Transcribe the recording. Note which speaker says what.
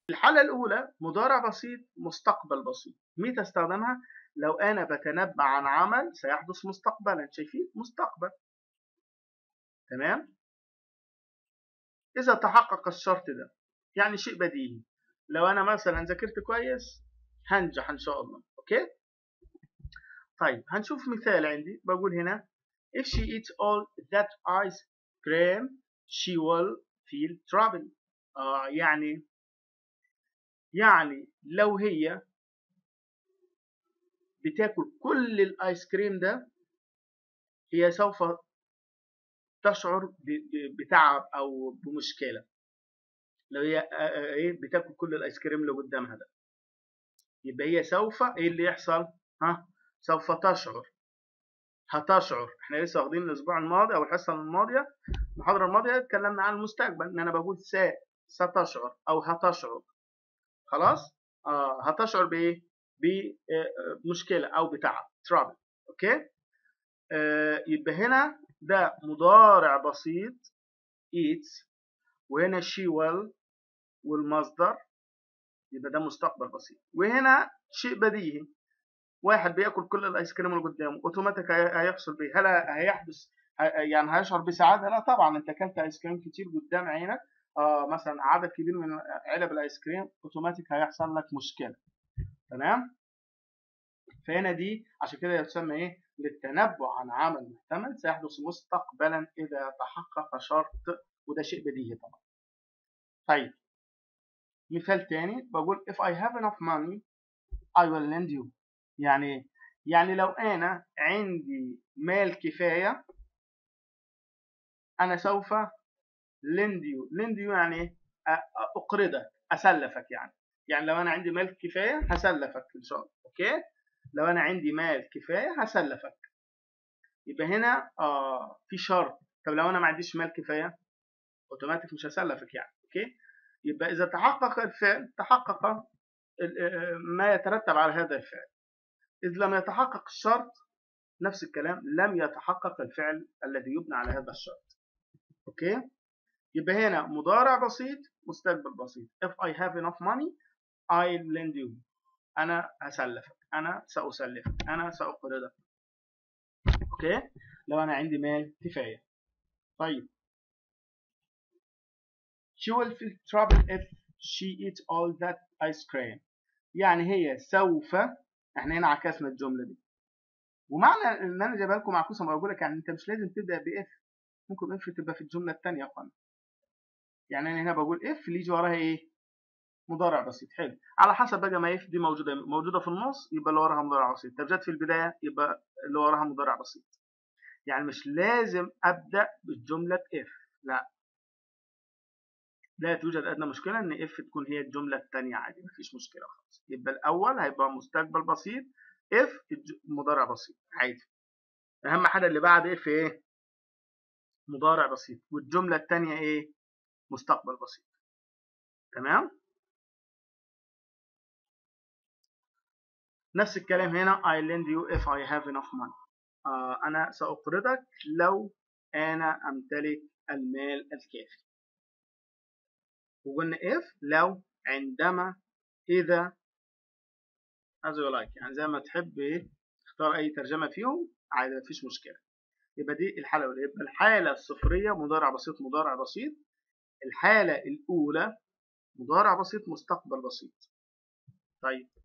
Speaker 1: الحالة الأولى مضارع بسيط مستقبل بسيط متى استخدمها؟ لو أنا بتنبأ عن عمل سيحدث مستقبلا شايفين؟ مستقبل تمام؟ إذا تحقق الشرط ده يعني شيء بديهي لو أنا مثلا ذاكرت كويس هنجح إن شاء الله أوكي؟ طيب هنشوف مثال عندي بقول هنا if she eats all that ice cream she will feel trouble آه يعني يعني لو هي بتاكل كل الايس كريم ده هي سوف تشعر بتعب او بمشكله لو هي ايه بتاكل كل الايس كريم اللي قدامها ده يبقى هي سوف ايه اللي يحصل ها سوف تشعر هتشعر احنا لسه واخدين الاسبوع الماضي او الحصه الماضيه المحاضره الماضيه اتكلمنا عن المستقبل ان انا بقول س ستشعر او هتشعر خلاص آه هتشعر بايه بمشكله او بتعب trouble اوكي آه يبقى هنا ده مضارع بسيط eats وهنا she will والمصدر يبقى ده مستقبل بسيط وهنا شيء بديهي واحد بياكل كل الايس كريم اللي قدامه اوتوماتيك هيحصل بيه هل هيحدث يعني هيشعر بسعاده لا طبعا انت اكلت ايس كريم كتير قدام عينك آه مثلا عدد كبير من علب الايس كريم اوتوماتيك هيحصل لك مشكله تمام فهنا دي عشان كده تسمى ايه للتنبؤ عن عمل محتمل سيحدث مستقبلا اذا تحقق شرط وده شيء بديهي طبعا طيب مثال تاني بقول if I have enough money I will lend you يعني يعني لو انا عندي مال كفايه انا سوف lend you lend you يعني ايه اقرضك اسلفك يعني يعني لو انا عندي مال كفايه هسلفك ان شاء الله اوكي لو انا عندي مال كفايه هسلفك يبقى هنا آه في شرط طب لو انا ما عنديش مال كفايه اوتوماتيك مش هسلفك يعني اوكي يبقى اذا تحقق الفعل تحقق ما يترتب على هذا الفعل إذ لم يتحقق الشرط نفس الكلام لم يتحقق الفعل الذي يبنى على هذا الشرط أوكي يبقى هنا مضارع بسيط مستقبل بسيط if I have enough money I lend you أنا هسلفك أنا سأسلفك أنا سأقرضك أوكي لو أنا عندي مال كفاية طيب she will feel trouble if she eats all that ice cream يعني هي سوف احنا هنا عكسنا الجمله دي ومعنى ان انا جايبها لكم معكوسه بقول لك يعني انت مش لازم تبدا باف ممكن اف تبقى في الجمله الثانيه يا اخوانا يعني انا هنا بقول اف اللي يجي وراها ايه مضارع بسيط حلو على حسب بقى ما اف دي موجوده موجوده في النص يبقى اللي وراها مضارع بسيط طب جت في البدايه يبقى اللي وراها مضارع بسيط يعني مش لازم ابدا بالجمله اف لا لا توجد ادنى مشكله ان اف تكون هي الجمله الثانيه عادي مفيش مشكله خالص يبقى الاول هيبقى مستقبل بسيط اف مضارع بسيط عادي اهم حاجه اللي بعد اف ايه مضارع بسيط والجمله الثانيه ايه مستقبل بسيط تمام نفس الكلام هنا I lend you if I have enough money آه أنا سأقرضك لو أنا أمتلك المال الكافي وقلنا if لو عندما إذا as you like يعني زي ما تحب إيه تختار أي ترجمة فيهم عادي مفيش مشكلة يبقى دي الحالة الأولى يبقى الحالة الصفرية مضارع بسيط مضارع بسيط الحالة الأولى مضارع بسيط مستقبل بسيط طيب